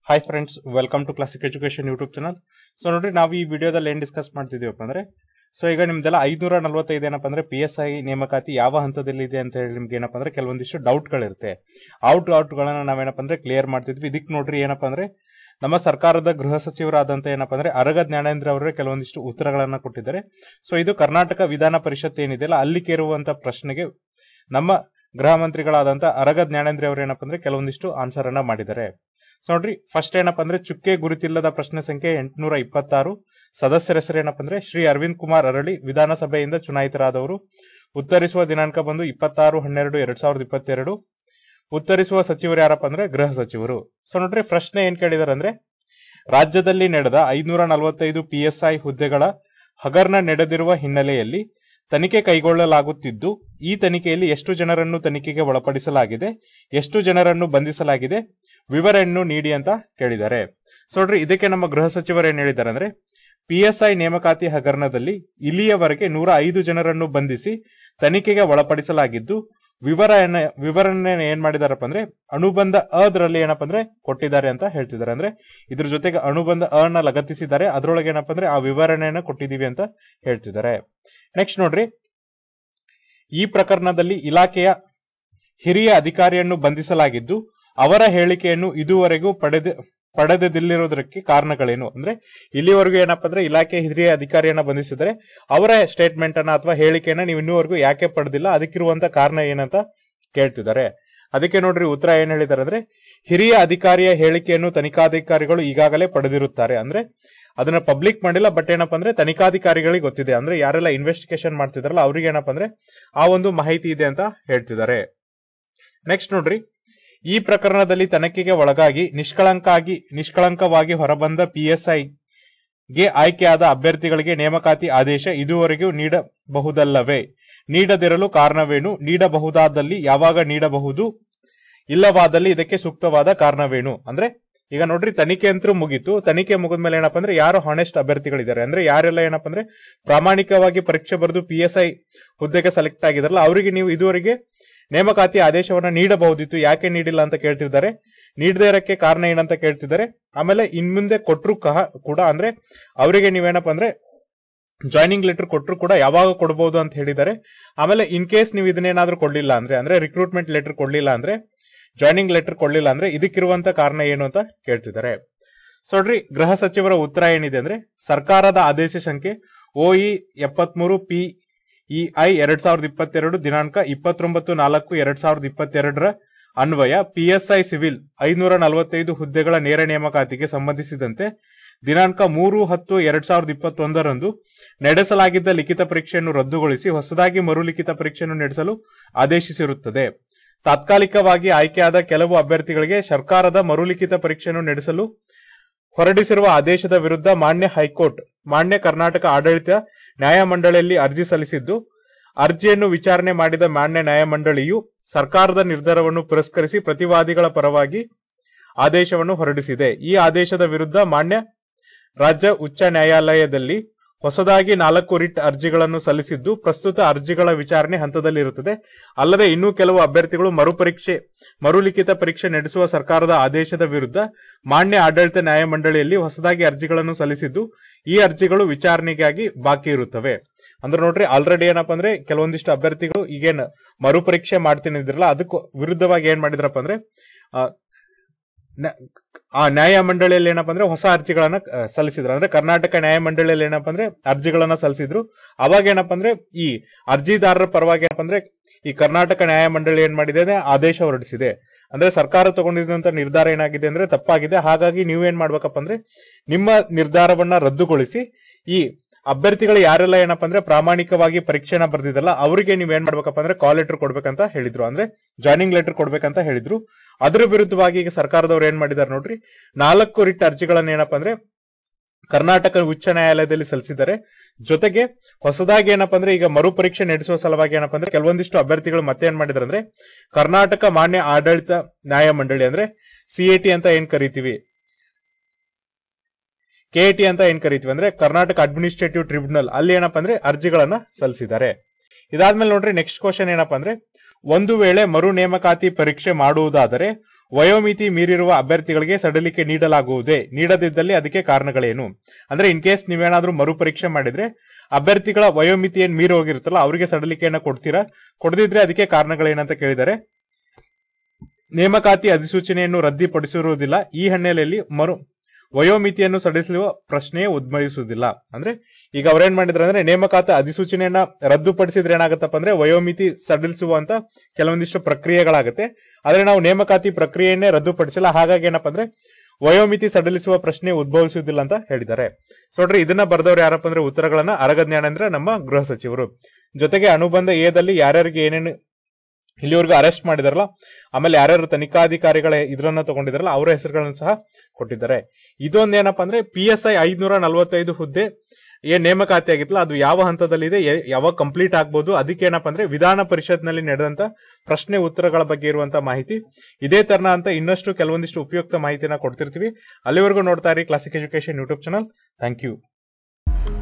hi friends welcome to classic education YouTube channel so ನೋಡ್ರಿ ನಾವು ಈ ವಿಡಿಯೋದಲ್ಲಿ ಏನ್ ಡಿಸ್ಕಸ್ ಮಾಡ್ತಿದೀವಪ್ಪ ಅಂದ್ರೆ ಸೊ ಈಗ ನಿಮ್ದೆಲ್ಲ ಐನೂರ ನಲ್ವತ್ತೈದು ಏನಪ್ಪ ಅಂದ್ರೆ ಪಿ ಎಸ್ ಐ ನೇಮಕಾತಿ ಯಾವ ಹಂತದಲ್ಲಿ ಇದೆ ಅಂತ ಹೇಳಿ ನಿಮ್ಗೆ ಏನಪ್ಪ ಅಂದ್ರೆ ಕೆಲವೊಂದಿಷ್ಟು ಡೌಟ್ಗಳಿರುತ್ತೆ ಔಟ್ ಡೌಟ್ಗಳನ್ನ ನಾವೇನಪ್ಪ ಅಂದ್ರೆ ಕ್ಲಿಯರ್ ಮಾಡ್ತಿದ್ವಿ ಇದಕ್ಕೆ ನೋಡ್ರಿ ಏನಪ್ಪ ಅಂದ್ರೆ ನಮ್ಮ ಸರ್ಕಾರದ ಗೃಹ ಸಚಿವರಾದಂತ ಏನಪ್ಪ ಅಂದ್ರೆ ಅರಗ ಜ್ಞಾನೇಂದ್ರ ಅವರೇ ಕೆಲವೊಂದಿಷ್ಟು ಉತ್ತರಗಳನ್ನ ಕೊಟ್ಟಿದ್ದಾರೆ ಸೊ ಇದು ಕರ್ನಾಟಕ ವಿಧಾನ ಪರಿಷತ್ ಏನಿದೆಯಲ್ಲ ಅಲ್ಲಿ ಕೇರುವಂತ ಪ್ರಶ್ನೆಗೆ ನಮ್ಮ ಗೃಹ ಮಂತ್ರಿಗಳಾದಂತ ಅರಗ ಜ್ಞಾನೇಂದ್ರ ಅವರು ಏನಪ್ಪ ಅಂದ್ರೆ ಕೆಲವೊಂದಿಷ್ಟು ಆನ್ಸರ್ ಅನ್ನ ಮಾಡಿದ್ದಾರೆ ಸೊ ನೋಡ್ರಿ ಫಸ್ಟ್ ಏನಪ್ಪ ಅಂದ್ರೆ ಚುಕ್ಕೆ ಗುರುತಿಲ್ಲದ ಪ್ರಶ್ನೆ ಸಂಖ್ಯೆ ಎಂಟುನೂರ ಇಪ್ಪತ್ತಾರು ಸದಸ್ಯರ ಹೆಸರು ಏನಪ್ಪ ಅಂದ್ರೆ ಶ್ರೀ ಅರವಿಂದ್ ಕುಮಾರ್ ಅರಳಿ ವಿಧಾನಸಭೆಯಿಂದ ಚುನಾಯಿತರಾದವರು ಉತ್ತರಿಸುವ ದಿನಾಂಕ ಬಂದು ಇಪ್ಪತ್ತಾರು ಹನ್ನೆರಡು ಎರಡ್ ಸಾವಿರದ ಇಪ್ಪತ್ತೆರಡು ಉತ್ತರಿಸುವ ಸಚಿವರು ಯಾರಪ್ಪ ಅಂದ್ರೆ ಗೃಹ ಸಚಿವರು ಸೊ ನೋಡ್ರಿ ಪ್ರಶ್ನೆ ಏನ್ ಕೇಳಿದಾರೆ ಅಂದ್ರೆ ರಾಜ್ಯದಲ್ಲಿ ನಡೆದ ಐನೂರ ನಲವತ್ತೈದು ಪಿಎಸ್ಐ ಹುದ್ದೆಗಳ ಹಗರಣ ನಡೆದಿರುವ ಹಿನ್ನೆಲೆಯಲ್ಲಿ ತನಿಖೆ ಕೈಗೊಳ್ಳಲಾಗುತ್ತಿದ್ದು ಈ ತನಿಖೆಯಲ್ಲಿ ಎಷ್ಟು ಜನರನ್ನು ತನಿಖೆಗೆ ಒಳಪಡಿಸಲಾಗಿದೆ ಎಷ್ಟು ಜನರನ್ನು ಬಂಧಿಸಲಾಗಿದೆ ವಿವರವನ್ನು ನೀಡಿ ಅಂತ ಕೇಳಿದ್ದಾರೆ ಸೊ ನೋಡ್ರಿ ಇದಕ್ಕೆ ನಮ್ಮ ಗೃಹ ಸಚಿವರು ಏನ್ ಹೇಳಿದ್ದಾರೆ ಅಂದ್ರೆ ಪಿಎಸ್ಐ ನೇಮಕಾತಿ ಹಗರಣದಲ್ಲಿ ಇಲ್ಲಿಯವರೆಗೆ ನೂರ ಐದು ಜನರನ್ನು ಬಂಧಿಸಿ ತನಿಖೆಗೆ ಒಳಪಡಿಸಲಾಗಿದ್ದು ವಿವರ ವಿವರಣೆ ಏನ್ ಮಾಡಿದಾರಪ್ಪ ಅಂದ್ರೆ ಅನುಬಂಧ ಅದ್ರಲ್ಲಿ ಏನಪ್ಪ ಅಂದ್ರೆ ಕೊಟ್ಟಿದ್ದಾರೆ ಅಂತ ಹೇಳ್ತಿದ್ದಾರೆ ಅಂದ್ರೆ ಇದ್ರ ಜೊತೆಗೆ ಅನುಬಂಧ ಅ ನ ಲಗತ್ತಿಸಿದ್ದಾರೆ ಅದ್ರೊಳಗೆ ಏನಪ್ಪ ಅಂದ್ರೆ ಆ ವಿವರಣೆಯನ್ನ ಕೊಟ್ಟಿದೀವಿ ಅಂತ ಹೇಳ್ತಿದ್ದಾರೆ ನೆಕ್ಸ್ಟ್ ನೋಡ್ರಿ ಈ ಪ್ರಕರಣದಲ್ಲಿ ಇಲಾಖೆಯ ಹಿರಿಯ ಅಧಿಕಾರಿಯನ್ನು ಬಂಧಿಸಲಾಗಿದ್ದು ಅವರ ಹೇಳಿಕೆಯನ್ನು ಇದುವರೆಗೂ ಪಡೆದ ಪಡೆದಿಲ್ಲಿರುವುದಕ್ಕೆ ಕಾರಣಗಳೇನು ಅಂದ್ರೆ ಇಲ್ಲಿವರೆಗೂ ಏನಪ್ಪ ಅಂದ್ರೆ ಇಲಾಖೆ ಹಿರಿಯ ಅಧಿಕಾರಿಯನ್ನ ಬಂಧಿಸಿದರೆ ಅವರ ಸ್ಟೇಟ್ಮೆಂಟ್ ಅನ್ನ ಅಥವಾ ಹೇಳಿಕೆಯನ್ನ ನೀವು ಇನ್ನೂವರೆಗೂ ಯಾಕೆ ಪಡೆದಿಲ್ಲ ಅದಕ್ಕಿರುವಂತ ಕಾರಣ ಏನಂತ ಕೇಳ್ತಿದ್ದಾರೆ ಅದಕ್ಕೆ ನೋಡ್ರಿ ಉತ್ತರ ಏನ್ ಹೇಳಿದ್ದಾರೆ ಅಂದ್ರೆ ಹಿರಿಯ ಅಧಿಕಾರಿಯ ಹೇಳಿಕೆಯನ್ನು ತನಿಖಾಧಿಕಾರಿಗಳು ಈಗಾಗಲೇ ಪಡೆದಿರುತ್ತಾರೆ ಅಂದ್ರೆ ಅದನ್ನ ಪಬ್ಲಿಕ್ ಮಾಡಿಲ್ಲ ಬಟ್ ಏನಪ್ಪ ಅಂದ್ರೆ ತನಿಖಾಧಿಕಾರಿಗಳಿಗೆ ಗೊತ್ತಿದೆ ಅಂದ್ರೆ ಯಾರೆಲ್ಲ ಇನ್ವೆಸ್ಟಿಗೇಷನ್ ಮಾಡ್ತಿದಾರಲ್ಲ ಅವ್ರಿಗೆ ಏನಪ್ಪ ಅಂದ್ರೆ ಆ ಒಂದು ಮಾಹಿತಿ ಇದೆ ಅಂತ ಹೇಳ್ತಿದ್ದಾರೆ ನೆಕ್ಸ್ಟ್ ನೋಡ್ರಿ ಈ ಪ್ರಕರಣದಲ್ಲಿ ತನಿಖೆಗೆ ಒಳಗಾಗಿ ನಿಷ್ಕಳಂಕಾಗಿ ನಿಷ್ಕಳಂಕವಾಗಿ ಹೊರಬಂದ ಪಿಎಸ್ಐ ಗೆ ಆಯ್ಕೆಯಾದ ಅಭ್ಯರ್ಥಿಗಳಿಗೆ ನೇಮಕಾತಿ ಆದೇಶ ಇದುವರೆಗೂ ನೀಡಬಹುದಲ್ಲವೇ ನೀಡದಿರಲು ಕಾರಣವೇನು ನೀಡಬಹುದಾದಲ್ಲಿ ಯಾವಾಗ ನೀಡಬಹುದು ಇಲ್ಲವಾದಲ್ಲಿ ಇದಕ್ಕೆ ಸೂಕ್ತವಾದ ಕಾರಣವೇನು ಅಂದ್ರೆ ಈಗ ನೋಡ್ರಿ ತನಿಖೆ ಅಂತೂ ಮುಗೀತು ತನಿಖೆ ಮುಗಿದ್ಮೇಲೆ ಏನಪ್ಪ ಅಂದ್ರೆ ಯಾರು ಹಾನೆಸ್ಟ್ ಅಭ್ಯರ್ಥಿಗಳಿದ್ದಾರೆ ಅಂದ್ರೆ ಯಾರೆಲ್ಲ ಏನಪ್ಪ ಅಂದ್ರೆ ಪ್ರಾಮಾಣಿಕವಾಗಿ ಪರೀಕ್ಷೆ ಬರೆದು ಪಿ ಎಸ್ ಐ ಹುದ್ದೆಗೆ ಸೆಲೆಕ್ಟ್ ಆಗಿದಾರಲ್ಲ ಅವರಿಗೆ ನೀವು ಇದುವರೆಗೆ ನೇಮಕಾತಿ ಆದೇಶವನ್ನ ನೀಡಬಹುದಿತ್ತು ಯಾಕೆ ನೀಡಿಲ್ಲ ಅಂತ ಕೇಳ್ತಿದ್ದಾರೆ ನೀಡದೇ ಇರಕ್ಕೆ ಕಾರಣ ಏನಂತ ಕೇಳ್ತಿದ್ದಾರೆ ಆಮೇಲೆ ಇನ್ ಮುಂದೆ ಕೊಟ್ರು ಕಹ ಕೂಡ ಅಂದ್ರೆ ಅವರಿಗೆ ನೀವೇನಪ್ಪ ಅಂದ್ರೆ ಜಾಯ್ನಿಂಗ್ ಲೆಟರ್ ಕೊಟ್ಟರು ಕೂಡ ಯಾವಾಗ ಕೊಡಬಹುದು ಅಂತ ಹೇಳಿದ್ದಾರೆ ಆಮೇಲೆ ಇನ್ ಕೇಸ್ ನೀವು ಇದನ್ನೇನಾದ್ರೂ ಕೊಡ್ಲಿಲ್ಲ ಅಂದ್ರೆ ಅಂದ್ರೆ ರಿಕ್ರೂಟ್ಮೆಂಟ್ ಲೆಟರ್ ಕೊಡ್ಲಿಲ್ಲ ಅಂದ್ರೆ ಜಾಯ್ನಿಂಗ್ ಲೆಟರ್ ಕೊಡ್ಲಿಲ್ಲ ಅಂದ್ರೆ ಇದಕ್ಕಿರುವಂತ ಕಾರಣ ಏನು ಅಂತ ಕೇಳ್ತಿದ್ದಾರೆ ಸೊ ನೋಡ್ರಿ ಗೃಹ ಸಚಿವರ ಉತ್ತರ ಏನಿದೆ ಅಂದ್ರೆ ಸರ್ಕಾರದ ಆದೇಶ ಸಂಖ್ಯೆ ಓಇ ಎಪ್ಪತ್ಮೂರು ಪಿ ಇಐ ಎರಡ್ ಸಾವಿರದ ಇಪ್ಪತ್ತೆರಡು ದಿನಾಂಕ ಇಪ್ಪತ್ತೊಂಬತ್ತು ನಾಲ್ಕು ಎರಡ್ ಸಾವಿರದ ಇಪ್ಪತ್ತೆರಡರ ಅನ್ವಯ ಪಿಎಸ್ಐ ಸಿವಿಲ್ ಐನೂರ ನಲವತ್ತೈದು ಹುದ್ದೆಗಳ ನೇರ ನೇಮಕಾತಿಗೆ ಸಂಬಂಧಿಸಿದಂತೆ ದಿನಾಂಕ ಮೂರು ಹತ್ತು ಎರಡ್ ಸಾವಿರದ ಇಪ್ಪತ್ತೊಂದರಂದು ನಡೆಸಲಾಗಿದ್ದ ಲಿಖಿತ ಪರೀಕ್ಷೆಯನ್ನು ರದ್ದುಗೊಳಿಸಿ ಹೊಸದಾಗಿ ಮರು ಲಿಖಿತ ಪರೀಕ್ಷೆಯನ್ನು ನಡೆಸಲು ಆದೇಶಿಸಿರುತ್ತದೆ ತಾತ್ಕಾಲಿಕವಾಗಿ ಆಯ್ಕೆಯಾದ ಕೆಲವು ಅಭ್ಯರ್ಥಿಗಳಿಗೆ ಸರ್ಕಾರದ ಮರುಲಿಖಿತ ಪರೀಕ್ಷೆಯನ್ನು ನಡೆಸಲು ಹೊರಡಿಸಿರುವ ಆದೇಶದ ವಿರುದ್ಧ ಮಾನ್ಯ ಹೈಕೋರ್ಟ್ ಮಾನ್ಯ ಕರ್ನಾಟಕ ಆಡಳಿತ ನ್ಯಾಯಮಂಡಳಿಯಲ್ಲಿ ಅರ್ಜಿ ಸಲ್ಲಿಸಿದ್ದು ಅರ್ಜಿಯನ್ನು ವಿಚಾರಣೆ ಮಾಡಿದ ಮಾನ್ಯ ನ್ಯಾಯಮಂಡಳಿಯು ಸರ್ಕಾರದ ನಿರ್ಧಾರವನ್ನು ಪುರಸ್ಕರಿಸಿ ಪ್ರತಿವಾದಿಗಳ ಪರವಾಗಿ ಆದೇಶವನ್ನು ಹೊರಡಿಸಿದೆ ಈ ಆದೇಶದ ವಿರುದ್ಧ ಮಾನ್ಯ ರಾಜ್ಯ ಉಚ್ಚ ನ್ಯಾಯಾಲಯದಲ್ಲಿ ಹೊಸದಾಗಿ ನಾಲ್ಕು ರಿಟ್ ಅರ್ಜಿಗಳನ್ನು ಸಲ್ಲಿಸಿದ್ದು ಪ್ರಸ್ತುತ ಅರ್ಜಿಗಳ ವಿಚಾರಣೆ ಹಂತದಲ್ಲಿರುತ್ತದೆ ಅಲ್ಲದೆ ಇನ್ನೂ ಕೆಲವು ಅಭ್ಯರ್ಥಿಗಳು ಮರುಪರೀಕ್ಷೆ ಮರುಲಿಖಿತ ಪರೀಕ್ಷೆ ನಡೆಸುವ ಸರ್ಕಾರದ ಆದೇಶದ ವಿರುದ್ಧ ಮಾನ್ಯ ಆಡಳಿತ ನ್ಯಾಯಮಂಡಳಿಯಲ್ಲಿ ಹೊಸದಾಗಿ ಅರ್ಜಿಗಳನ್ನು ಸಲ್ಲಿಸಿದ್ದು ಈ ಅರ್ಜಿಗಳು ವಿಚಾರಣೆಗಾಗಿ ಬಾಕಿ ಇರುತ್ತವೆ ಅಂದ್ರೆ ನೋಡ್ರಿ ಆಲ್ರೆಡಿ ಏನಪ್ಪಾ ಅಂದ್ರೆ ಕೆಲವೊಂದಿಷ್ಟು ಅಭ್ಯರ್ಥಿಗಳು ಈಗೇನ್ ಮರುಪರೀಕ್ಷೆ ಮಾಡ್ತೀನಿ ಇದ್ರಲ್ಲ ಅದಕ್ಕೂ ವಿರುದ್ಧವಾಗಿ ಏನ್ ಮಾಡಿದ್ರಪ್ಪ ಅಂದ್ರೆ ಆ ನ್ಯಾಯಮಂಡಳಿಯಲ್ಲಿ ಏನಪ್ಪಾ ಅಂದ್ರೆ ಹೊಸ ಅರ್ಜಿಗಳನ್ನ ಸಲ್ಲಿಸಿದ್ರು ಅಂದ್ರೆ ಕರ್ನಾಟಕ ನ್ಯಾಯಮಂಡಳಿಯಲ್ಲಿ ಏನಪ್ಪಾ ಅಂದ್ರೆ ಅರ್ಜಿಗಳನ್ನ ಸಲ್ಲಿಸಿದ್ರು ಅವಾಗ ಏನಪ್ಪಾ ಅಂದ್ರೆ ಈ ಅರ್ಜಿದಾರರ ಪರವಾಗಿ ಏನಪ್ಪಾ ಅಂದ್ರೆ ಈ ಕರ್ನಾಟಕ ನ್ಯಾಯಮಂಡಳಿ ಏನ್ ಮಾಡಿದೆ ಆದೇಶ ಹೊರಡಿಸಿದೆ ಅಂದ್ರೆ ಸರ್ಕಾರ ತಗೊಂಡಿರುವಂತ ನಿರ್ಧಾರ ಏನಾಗಿದೆ ಅಂದ್ರೆ ತಪ್ಪಾಗಿದೆ ಹಾಗಾಗಿ ನೀವೇನ್ ಮಾಡ್ಬೇಕಪ್ಪ ಅಂದ್ರೆ ನಿಮ್ಮ ನಿರ್ಧಾರವನ್ನ ರದ್ದುಗೊಳಿಸಿ ಈ ಅಭ್ಯರ್ಥಿಗಳು ಯಾರೆಲ್ಲ ಏನಪ್ಪಾ ಅಂದ್ರೆ ಪ್ರಾಮಾಣಿಕವಾಗಿ ಪರೀಕ್ಷೆನ ಬರ್ದಿದ್ದಲ್ಲ ಅವರಿಗೆ ನೀವ್ ಏನ್ ಮಾಡ್ಬೇಕಪ್ಪ ಅಂದ್ರೆ ಕಾಲ್ ಲೆಟರ್ ಕೊಡ್ಬೇಕಂತ ಹೇಳಿದ್ರು ಅಂದ್ರೆ ಜಾಯ್ನಿಂಗ್ ಲೆಟರ್ ಕೊಡ್ಬೇಕಂತ ಹೇಳಿದ್ರು ಅದ್ರ ವಿರುದ್ಧವಾಗಿ ಈಗ ಸರ್ಕಾರದವ್ರು ಏನ್ ಮಾಡಿದಾರೆ ನೋಡ್ರಿ ನಾಲ್ಕು ರಿಟ್ ಅರ್ಜಿಗಳನ್ನ ಏನಪ್ಪಾ ಅಂದ್ರೆ ಕರ್ನಾಟಕ ಉಚ್ಚ ನ್ಯಾಯಾಲಯದಲ್ಲಿ ಸಲ್ಲಿಸಿದ್ದಾರೆ ಜೊತೆಗೆ ಹೊಸದಾಗಿ ಏನಪ್ಪಾ ಅಂದ್ರೆ ಈಗ ಮರುಪರೀಕ್ಷೆ ನಡೆಸುವ ಸಲುವಾಗಿ ಏನಪ್ಪಾ ಅಂದ್ರೆ ಕೆಲವೊಂದಿಷ್ಟು ಅಭ್ಯರ್ಥಿಗಳು ಮತ್ತೆ ಏನ್ ಮಾಡಿದಾರೆ ಅಂದ್ರೆ ಕರ್ನಾಟಕ ಮಾನ್ಯ ಆಡಳಿತ ನ್ಯಾಯಮಂಡಳಿ ಅಂದ್ರೆ ಸಿಎಟಿ ಅಂತ ಏನ್ ಕರಿತೀವಿ ಕೆಎಟಿ ಅಂತ ಏನ್ ಕರಿತೀವಿ ಅಂದ್ರೆ ಕರ್ನಾಟಕ ಅಡ್ಮಿನಿಸ್ಟ್ರೇಟಿವ್ ಟ್ರಿಬ್ಯುನಲ್ ಅಲ್ಲಿ ಏನಪ್ಪಾ ಅಂದ್ರೆ ಅರ್ಜಿಗಳನ್ನ ಸಲ್ಲಿಸಿದ್ದಾರೆ ಇದಾದ್ಮೇಲೆ ನೋಡ್ರಿ ನೆಕ್ಸ್ಟ್ ಕ್ವಶನ್ ಏನಪ್ಪಾ ಅಂದ್ರೆ ಒಂದು ವೇಳೆ ಮರು ನೇಮಕಾತಿ ಪರೀಕ್ಷೆ ಮಾಡುವುದಾದರೆ ವಯೋಮಿತಿ ಮೀರಿರುವ ಅಭ್ಯರ್ಥಿಗಳಿಗೆ ಸಡಿಲಿಕೆ ನೀಡಲಾಗುವುದೇ ನೀಡದಿದ್ದಲ್ಲಿ ಅದಕ್ಕೆ ಕಾರಣಗಳೇನು ಅಂದ್ರೆ ಇನ್ ಕೇಸ್ ನೀವೇನಾದ್ರೂ ಮರುಪರೀಕ್ಷೆ ಮಾಡಿದ್ರೆ ಅಭ್ಯರ್ಥಿಗಳ ವಯೋಮಿತಿ ಏನ್ ಮೀರಿ ಹೋಗಿರುತ್ತಲ್ಲ ಅವರಿಗೆ ಸಡಿಲಿಕೆಯನ್ನ ಕೊಡ್ತೀರಾ ಕೊಡದಿದ್ರೆ ಅದಕ್ಕೆ ಕಾರಣಗಳೇನಂತ ಕೇಳಿದ್ದಾರೆ ನೇಮಕಾತಿ ಅಧಿಸೂಚನೆಯನ್ನು ರದ್ದುಪಡಿಸಿರುವುದಿಲ್ಲ ಈ ಹಿನ್ನೆಲೆಯಲ್ಲಿ ಮರು ವಯೋಮಿತಿಯನ್ನು ಸಡಿಲಿಸುವ ಪ್ರಶ್ನೆಯೇ ಉದ್ಭವಿಸುವುದಿಲ್ಲ ಅಂದ್ರೆ ಈಗ ಅವ್ರೇನ್ ಮಾಡಿದ್ರೆ ಅಂದ್ರೆ ನೇಮಕಾತಿ ಅಧಿಸೂಚನೆಯನ್ನ ರದ್ದುಪಡಿಸಿದ್ರೆ ಏನಾಗತ್ತಪ್ಪ ಅಂದ್ರೆ ವಯೋಮಿತಿ ಸಡಿಲಿಸುವಂತ ಕೆಲವೊಂದಿಷ್ಟು ಪ್ರಕ್ರಿಯೆಗಳಾಗುತ್ತೆ ಆದ್ರೆ ನಾವು ನೇಮಕಾತಿ ಪ್ರಕ್ರಿಯೆಯನ್ನೇ ರದ್ದುಪಡಿಸಿಲ್ಲ ಹಾಗಾಗಿ ಏನಪ್ಪಾ ಅಂದ್ರೆ ವಯೋಮಿತಿ ಸಡಿಲಿಸುವ ಪ್ರಶ್ನೆ ಉದ್ಭವಿಸುವುದಿಲ್ಲ ಅಂತ ಹೇಳಿದ್ದಾರೆ ಸೊ ನೋಡ್ರಿ ಇದನ್ನ ಬರೆದವ್ರು ಯಾರಪ್ಪ ಅಂದ್ರೆ ಉತ್ತರಗಳನ್ನ ಅರಗ ಜ್ಞಾನೇಂದ್ರ ನಮ್ಮ ಗೃಹ ಸಚಿವರು ಜೊತೆಗೆ ಅನುಬಂಧ ಎದಲ್ಲಿ ಯಾರ್ಯಾರಿಗೆ ಏನೇನು ಇಲ್ಲಿವರೆಗೂ ಅರೆಸ್ಟ್ ಮಾಡಿದಾರಲ್ಲ ಆಮೇಲೆ ಯಾರ್ಯಾರು ತನಿಖಾಧಿಕಾರಿಗಳ ಇದ್ರನ್ನ ತಗೊಂಡಿದಾರಲ್ಲ ಅವರ ಹೆಸರುಗಳನ್ನು ಸಹ ಕೊಟ್ಟಿದ್ದಾರೆ ಇದೊಂದು ಏನಪ್ಪಾ ಅಂದ್ರೆ ಪಿ ಎಸ್ ಐ ಐದ್ನೂರ ನಲವತ್ತೈದು ಹುದ್ದೆ ಏನ್ ನೇಮಕಾತಿ ಆಗಿತ್ತಲ್ಲ ಅದು ಯಾವ ಹಂತದಲ್ಲಿದೆ ಯ- ಯಾವಾಗ ಕಂಪ್ಲೀಟ್ ಆಗ್ಬೋದು ಅದಕ್ಕೆ ಏನಪ್ಪಾ ಅಂದ್ರೆ ವಿಧಾನ ಪರಿಷತ್ನಲ್ಲಿ ನಡೆದಂತ ಪ್ರಶ್ನೆ ಉತ್ತರಗಳ ಬಗ್ಗೆ ಇರುವಂತ ಮಾಹಿತಿ ಇದೇ ತರನ ಅಂತ ಇನ್ನಷ್ಟು ಕೆಲವೊಂದಿಷ್ಟು ಉಪಯುಕ್ತ ಮಾಹಿತಿನ ಕೊಡ್ತಿರ್ತೀವಿ ಅಲ್ಲಿವರೆಗೂ ನೋಡ್ತಾ ಇರಿ classic education YouTube channel thank you